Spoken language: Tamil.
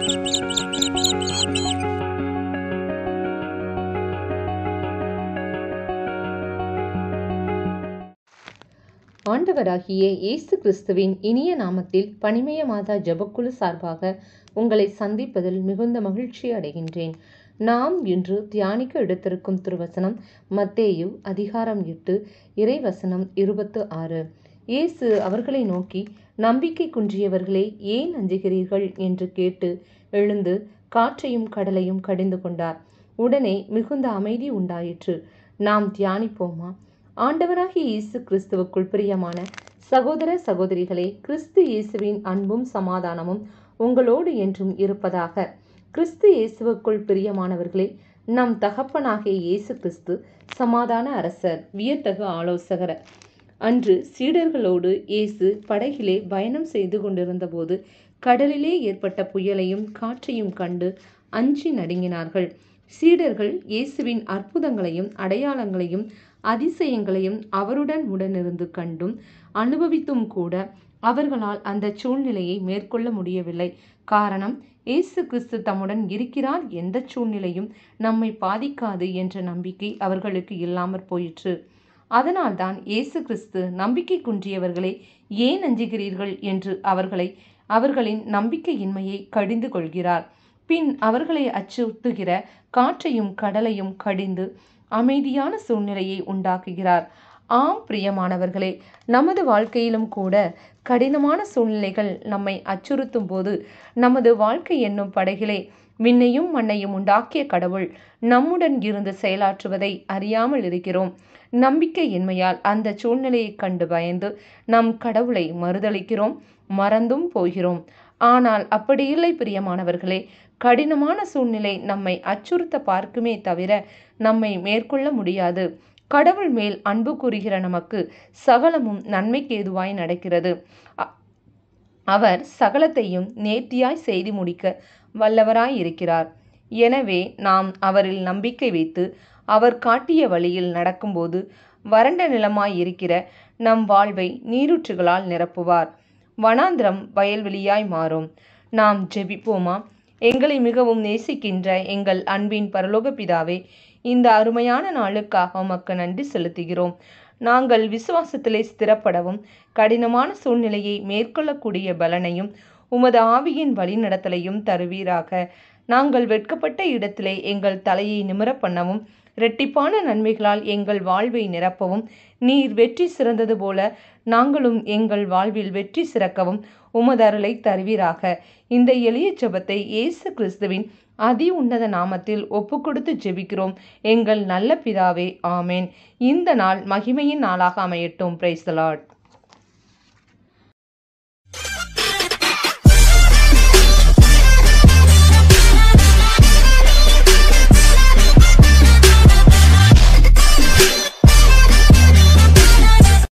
ஆண்டவராகிய இயேசு கிறிஸ்துவின் இனிய நாமத்தில் பனிமய மாதா ஜெபக்குழு சார்பாக உங்களை சந்திப்பதில் மிகுந்த மகிழ்ச்சி அடைகின்றேன் நாம் இன்று தியானிக்க எடுத்திருக்கும் திருவசனம் மத்தேயு அதிகாரம் எட்டு இறைவசனம் இருபத்து ஆறு இயேசு அவர்களை நோக்கி நம்பிக்கை குன்றியவர்களே ஏன் அஞ்சுகிறீர்கள் என்று கேட்டு எழுந்து காற்றையும் கடலையும் கடிந்து கொண்டார் உடனே மிகுந்த அமைதி உண்டாயிற்று நாம் தியானிப்போமா ஆண்டவராகிய இயேசு கிறிஸ்துவுக்குள் பிரியமான சகோதர சகோதரிகளே கிறிஸ்து இயேசுவின் அன்பும் சமாதானமும் உங்களோடு என்றும் இருப்பதாக கிறிஸ்து இயேசுவுக்குள் பிரியமானவர்களே நம் தகப்பனாகிய இயேசு கிறிஸ்து சமாதான அரசர் வியத்தகு ஆலோசகர் அன்று சீடர்களோடு இயேசு படகிலே பயணம் செய்து கொண்டிருந்தபோது கடலிலே ஏற்பட்ட புயலையும் காற்றையும் கண்டு அஞ்சி நடுங்கினார்கள் சீடர்கள் இயேசுவின் அற்புதங்களையும் அடையாளங்களையும் அதிசயங்களையும் அவருடன் உடனிருந்து கண்டும் அனுபவித்தும் கூட அவர்களால் அந்த சூழ்நிலையை மேற்கொள்ள முடியவில்லை காரணம் இயேசு கிறிஸ்து தம்முடன் இருக்கிறார் எந்த சூழ்நிலையும் நம்மை பாதிக்காது என்ற நம்பிக்கை அவர்களுக்கு இல்லாமற் போயிற்று அதனால்தான் இயேசு கிறிஸ்து நம்பிக்கை குன்றியவர்களே ஏன் அஞ்சுகிறீர்கள் என்று அவர்களை அவர்களின் நம்பிக்கையின்மையை கடிந்து கொள்கிறார் பின் அவர்களை அச்சுறுத்துகிற காற்றையும் கடலையும் கடிந்து அமைதியான சூழ்நிலையை உண்டாக்குகிறார் ஆம் பிரியமானவர்களே நமது வாழ்க்கையிலும் கூட கடினமான சூழ்நிலைகள் நம்மை அச்சுறுத்தும் போது நமது வாழ்க்கை என்னும் படகிலே விண்ணையும் மண்ணையும் உண்டாக்கிய கடவுள் நம்முடன் இருந்து செயலாற்றுவதை அறியாமல் இருக்கிறோம் நம்பிக்கையின்மையால் அந்த சூழ்நிலையை கண்டு பயந்து நம் கடவுளை மறுதளிக்கிறோம் மறந்தும் போகிறோம் ஆனால் அப்படி இல்லை பிரியமானவர்களே கடினமான சூழ்நிலை நம்மை அச்சுறுத்த பார்க்குமே தவிர நம்மை மேற்கொள்ள முடியாது கடவுள் மேல் அன்பு கூறுகிற நமக்கு சகலமும் நன்மைக்கு ஏதுவாய் நடக்கிறது அவர் சகலத்தையும் நேர்த்தியாய் செய்து முடிக்க வல்லவராய் இருக்கிறார் எனவே நாம் அவரில் நம்பிக்கை வைத்து அவர் காட்டிய வழியில் நடக்கும்போது வறண்ட நிலமாய் இருக்கிற நம் வாழ்வை நீரூற்றுகளால் நிரப்புவார் வனாந்திரம் வயல்வெளியாய் மாறும் நாம் ஜெபிப்போமா எங்களை மிகவும் நேசிக்கின்ற எங்கள் அன்பின் பரலோக பிதாவே இந்த அருமையான நாளுக்காக உமக்கு நன்றி செலுத்துகிறோம் நாங்கள் விசுவாசத்திலே ஸ்திரப்படவும் கடினமான சூழ்நிலையை மேற்கொள்ளக்கூடிய பலனையும் உமது ஆவியின் வழிநடத்தலையும் தருவீராக நாங்கள் வெட்கப்பட்ட இடத்திலே எங்கள் தலையை நிமிர பண்ணவும் இரட்டிப்பான நன்மைகளால் எங்கள் வாழ்வை நிரப்பவும் நீர் வெற்றி சிறந்தது போல நாங்களும் எங்கள் வாழ்வில் வெற்றி சிறக்கவும் உமது அருளை தருவீராக இந்த எளிய ஜெபத்தை இயேசு கிறிஸ்துவின் அதி உன்னத நாமத்தில் ஒப்பு கொடுத்து ஜெபிக்கிறோம் எங்கள் நல்ல பிதாவே ஆமேன் இந்த நாள் மகிமையின் நாளாக அமையட்டும் பிரைஸ் லார்ட்